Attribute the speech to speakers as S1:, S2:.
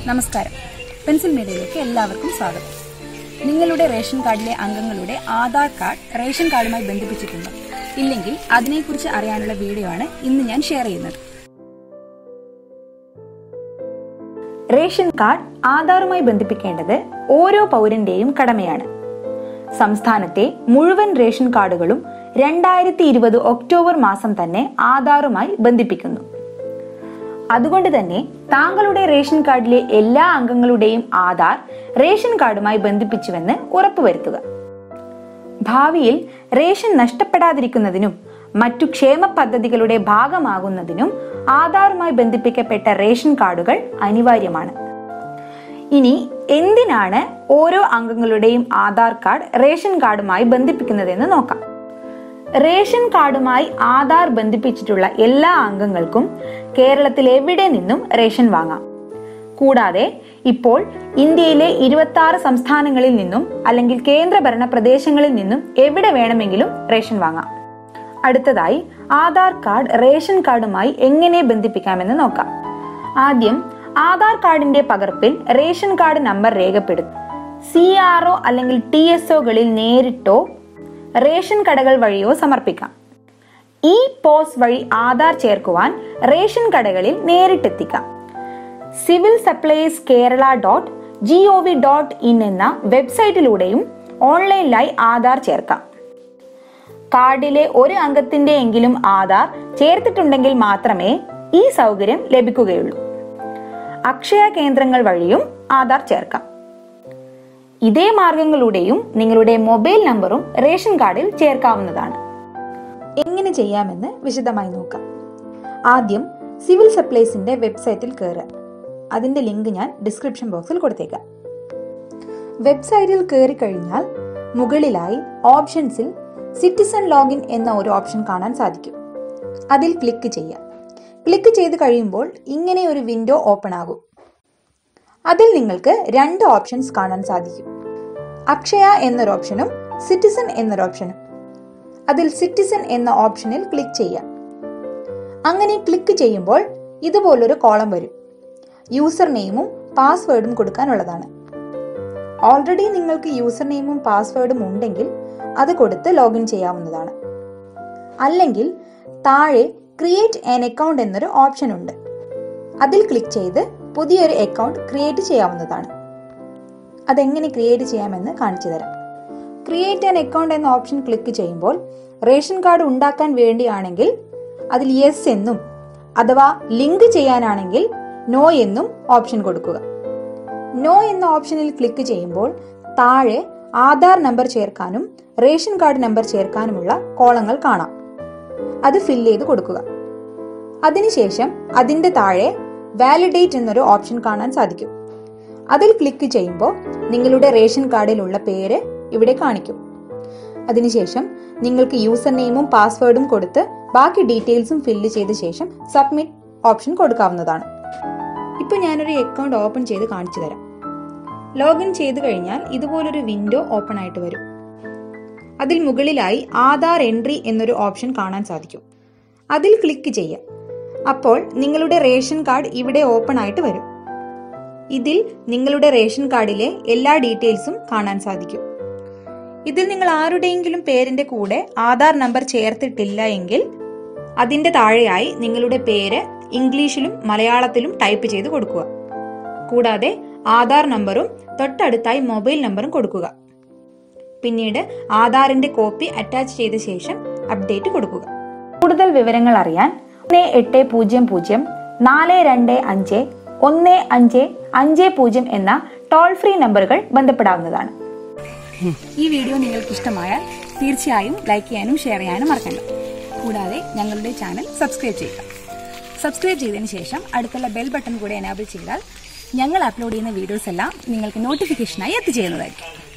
S1: നമസ്കാരം പെൻസിൽ മീഡിയയിലേക്ക് എല്ലാവർക്കും സ്വാഗതം നിങ്ങളുടെ റേഷൻ കാർഡിലെ അംഗങ്ങളുടെ ആധാർ കാർഡ് റേഷൻ കാർഡുമായി ബന്ധിപ്പിച്ചിട്ടുണ്ടോ ഇല്ലെങ്കിൽ അതിനെക്കുറിച്ച് അറിയാനുള്ള വീഡിയോ ആണ് ഇന്ന് ഞാൻ ഷെയർ ചെയ്യുന്നത്
S2: റേഷൻ കാർഡ് ആധാറുമായി ബന്ധിപ്പിക്കേണ്ടത് ഓരോ പൗരന്റെയും കടമയാണ് സംസ്ഥാനത്തെ മുഴുവൻ റേഷൻ കാർഡുകളും രണ്ടായിരത്തി ഇരുപത് ഒക്ടോബർ മാസം തന്നെ ആധാറുമായി ബന്ധിപ്പിക്കുന്നു അതുകൊണ്ട് തന്നെ താങ്കളുടെ റേഷൻ കാർഡിലെ എല്ലാ അംഗങ്ങളുടെയും ആധാർ റേഷൻ കാർഡുമായി ബന്ധിപ്പിച്ചുവെന്ന് ഉറപ്പുവരുത്തുക ഭാവിയിൽ റേഷൻ നഷ്ടപ്പെടാതിരിക്കുന്നതിനും മറ്റു ക്ഷേമ പദ്ധതികളുടെ ഭാഗമാകുന്നതിനും ആധാറുമായി ബന്ധിപ്പിക്കപ്പെട്ട റേഷൻ കാർഡുകൾ അനിവാര്യമാണ് ഇനി എന്തിനാണ് ഓരോ അംഗങ്ങളുടെയും ആധാർ കാർഡ് റേഷൻ കാർഡുമായി ബന്ധിപ്പിക്കുന്നതെന്ന് നോക്കാം റേഷൻ കാർഡുമായി ആധാർ ബന്ധിപ്പിച്ചിട്ടുള്ള എല്ലാ അംഗങ്ങൾക്കും കേരളത്തിൽ എവിടെ നിന്നും റേഷൻ വാങ്ങാം കൂടാതെ ഇപ്പോൾ ഇന്ത്യയിലെ ഇരുപത്തി ആറ് സംസ്ഥാനങ്ങളിൽ നിന്നും അല്ലെങ്കിൽ കേന്ദ്രഭരണ പ്രദേശങ്ങളിൽ നിന്നും എവിടെ വേണമെങ്കിലും റേഷൻ വാങ്ങാം അടുത്തതായി ആധാർ കാർഡ് റേഷൻ കാർഡുമായി എങ്ങനെ ബന്ധിപ്പിക്കാമെന്ന് നോക്കാം ആദ്യം ആധാർ കാർഡിന്റെ പകർപ്പിൽ റേഷൻ കാർഡ് നമ്പർ രേഖപ്പെടുത്തും സി ആർ ഒ അല്ലെങ്കിൽ ടി എസ് ഒകളിൽ നേരിട്ടോ റേഷൻ കടകൾ വഴിയോ സമർപ്പിക്കാം ഈ പോസ് വഴി ആധാർ ചേർക്കുവാൻ റേഷൻ കടകളിൽ നേരിട്ടെത്തിക്കാം civil supplies Kerala dot G O V dot in എന്ന വെബ്സൈറ്റിലൂടെയും ഓൺലൈനിലായി ആധാർ ചേർക്കാം കാർഡിലെ ഒരു അംഗത്തിന്റെ എങ്കിലും ആധാർ ചേർത്തിട്ടുണ്ടെങ്കിൽ മാത്രമേ ഈ സൗകര്യം ലഭിക്കുകയുള്ളൂ അക്ഷയ കേന്ദ്രങ്ങൾ വഴിയും ആധാർ ചേർക്കാം ഇതേ മാർഗങ്ങളിലൂടെയും നിങ്ങളുടെ മൊബൈൽ നമ്പറും റേഷൻ കാർഡിൽ ചേർക്കാവുന്നതാണ് എങ്ങനെ ചെയ്യാമെന്ന് വിശദമായി നോക്കാം ആദ്യം സിവിൽ സപ്ലൈസിന്റെ വെബ്സൈറ്റിൽ കയറുക അതിന്റെ ലിങ്ക് ഞാൻ ഡിസ്ക്രിപ്ഷൻ ബോക്സിൽ കൊടുത്തേക്കാം വെബ്സൈറ്റിൽ കയറി കഴിഞ്ഞാൽ മുകളിലായി ഓപ്ഷൻസിൽ സിറ്റിസൺ ലോഗിൻ എന്ന ഒരു ഓപ്ഷൻ കാണാൻ സാധിക്കും അതിൽ ക്ലിക്ക് ചെയ്യാം ക്ലിക്ക് ചെയ്ത് കഴിയുമ്പോൾ ഇങ്ങനെ ഒരു വിൻഡോ ഓപ്പൺ ആകും അതിൽ നിങ്ങൾക്ക് രണ്ട് ഓപ്ഷൻസ് കാണാൻ സാധിക്കും അക്ഷയ എന്നൊരു ഓപ്ഷനും സിറ്റിസൺ എന്നൊരു ഓപ്ഷനും അതിൽ സിറ്റിസൺ എന്ന ഓപ്ഷനിൽ ക്ലിക്ക് ചെയ്യാം അങ്ങനെ ക്ലിക്ക് ചെയ്യുമ്പോൾ ഇതുപോലൊരു കോളം വരും യൂസർ നെയിമും പാസ്വേഡും കൊടുക്കാനുള്ളതാണ് ഓൾറെഡി നിങ്ങൾക്ക് യൂസർ നെയിമും പാസ്വേഡും ഉണ്ടെങ്കിൽ അത് കൊടുത്ത് ലോഗിൻ ചെയ്യാവുന്നതാണ് അല്ലെങ്കിൽ താഴെ ക്രിയേറ്റ് ആൻ അക്കൗണ്ട് എന്നൊരു ഓപ്ഷൻ ഉണ്ട് അതിൽ ക്ലിക്ക് ചെയ്ത് പുതിയൊരു അക്കൗണ്ട് ക്രിയേറ്റ് ചെയ്യാവുന്നതാണ് അതെങ്ങനെ ക്രിയേറ്റ് ചെയ്യാമെന്ന് കാണിച്ചു തരാം ക്രിയേറ്റ് ആൻ അക്കൗണ്ട് എന്ന ഓപ്ഷൻ ക്ലിക്ക് ചെയ്യുമ്പോൾ റേഷൻ കാർഡ് ഉണ്ടാക്കാൻ വേണ്ടിയാണെങ്കിൽ അതിൽ യെസ് എന്നും അഥവാ ലിങ്ക് ചെയ്യാനാണെങ്കിൽ നോ എന്നും ഓപ്ഷൻ കൊടുക്കുക നോ എന്ന ഓപ്ഷനിൽ ക്ലിക്ക് ചെയ്യുമ്പോൾ താഴെ ആധാർ നമ്പർ ചേർക്കാനും റേഷൻ കാർഡ് നമ്പർ ചേർക്കാനുമുള്ള കോളങ്ങൾ കാണാം അത് ഫില്ല് ചെയ്ത് കൊടുക്കുക അതിനുശേഷം അതിന്റെ താഴെ വാലിഡേറ്റ് എന്നൊരു ഓപ്ഷൻ കാണാൻ സാധിക്കും അതിൽ ക്ലിക്ക് ചെയ്യുമ്പോൾ നിങ്ങളുടെ റേഷൻ കാർഡിലുള്ള പേര് ഇവിടെ കാണിക്കും അതിനുശേഷം നിങ്ങൾക്ക് യൂസർ നെയിമും പാസ്വേഡും കൊടുത്ത് ബാക്കി ഡീറ്റെയിൽസും ഫില്ല് ചെയ്ത ശേഷം സബ്മിറ്റ് ഓപ്ഷൻ കൊടുക്കാവുന്നതാണ് ഇപ്പൊ ഞാനൊരു അക്കൗണ്ട് ഓപ്പൺ ചെയ്ത് കാണിച്ചു തരാം ലോഗിൻ ചെയ്ത് കഴിഞ്ഞാൽ ഇതുപോലൊരു വിൻഡോ ഓപ്പൺ ആയിട്ട് വരും അതിൽ മുകളിലായി ആധാർ എൻട്രി എന്നൊരു ഓപ്ഷൻ കാണാൻ സാധിക്കും അതിൽ ക്ലിക്ക് ചെയ്യാം അപ്പോൾ നിങ്ങളുടെ റേഷൻ കാർഡ് ഇവിടെ ഓപ്പൺ ആയിട്ട് വരും ഇതിൽ നിങ്ങളുടെ റേഷൻ കാർഡിലെ എല്ലാ ഡീറ്റെയിൽസും കാണാൻ സാധിക്കും ഇതിൽ നിങ്ങൾ ആരുടെയെങ്കിലും പേരിന്റെ കൂടെ ആധാർ നമ്പർ ചേർത്തിട്ടില്ല എങ്കിൽ അതിന്റെ താഴെയായി നിങ്ങളുടെ പേര് ഇംഗ്ലീഷിലും മലയാളത്തിലും ടൈപ്പ് ചെയ്ത് കൊടുക്കുക കൂടാതെ ആധാർ നമ്പറും തൊട്ടടുത്തായി മൊബൈൽ നമ്പറും കൊടുക്കുക പിന്നീട് ആധാറിന്റെ കോപ്പി അറ്റാച്ച് ചെയ്ത ശേഷം അപ്ഡേറ്റ് കൊടുക്കുക കൂടുതൽ വിവരങ്ങൾ അറിയാൻ ഒന്ന് എട്ട് പൂജ്യം പൂജ്യം നാല് രണ്ട് അഞ്ച് ഒന്ന് അഞ്ച് അഞ്ച് പൂജ്യം എന്ന ടോൾ ഫ്രീ നമ്പറുകൾ ബന്ധപ്പെടാവുന്നതാണ്
S1: ഈ വീഡിയോ നിങ്ങൾക്ക് ഇഷ്ടമായാൽ തീർച്ചയായും ലൈക്ക് ചെയ്യാനും ഷെയർ ചെയ്യാനും മറക്കണ്ട കൂടാതെ ഞങ്ങളുടെ ചാനൽ സബ്സ്ക്രൈബ് ചെയ്യുക സബ്സ്ക്രൈബ് ചെയ്തതിന് ശേഷം അടുത്തുള്ള ബെൽ ബട്ടൺ കൂടെ എനാബിൾ ചെയ്താൽ ഞങ്ങൾ അപ്ലോഡ് ചെയ്യുന്ന വീഡിയോസ് എല്ലാം നിങ്ങൾക്ക് നോട്ടിഫിക്കേഷനായി എത്തിച്ചേരുന്നതായിരിക്കും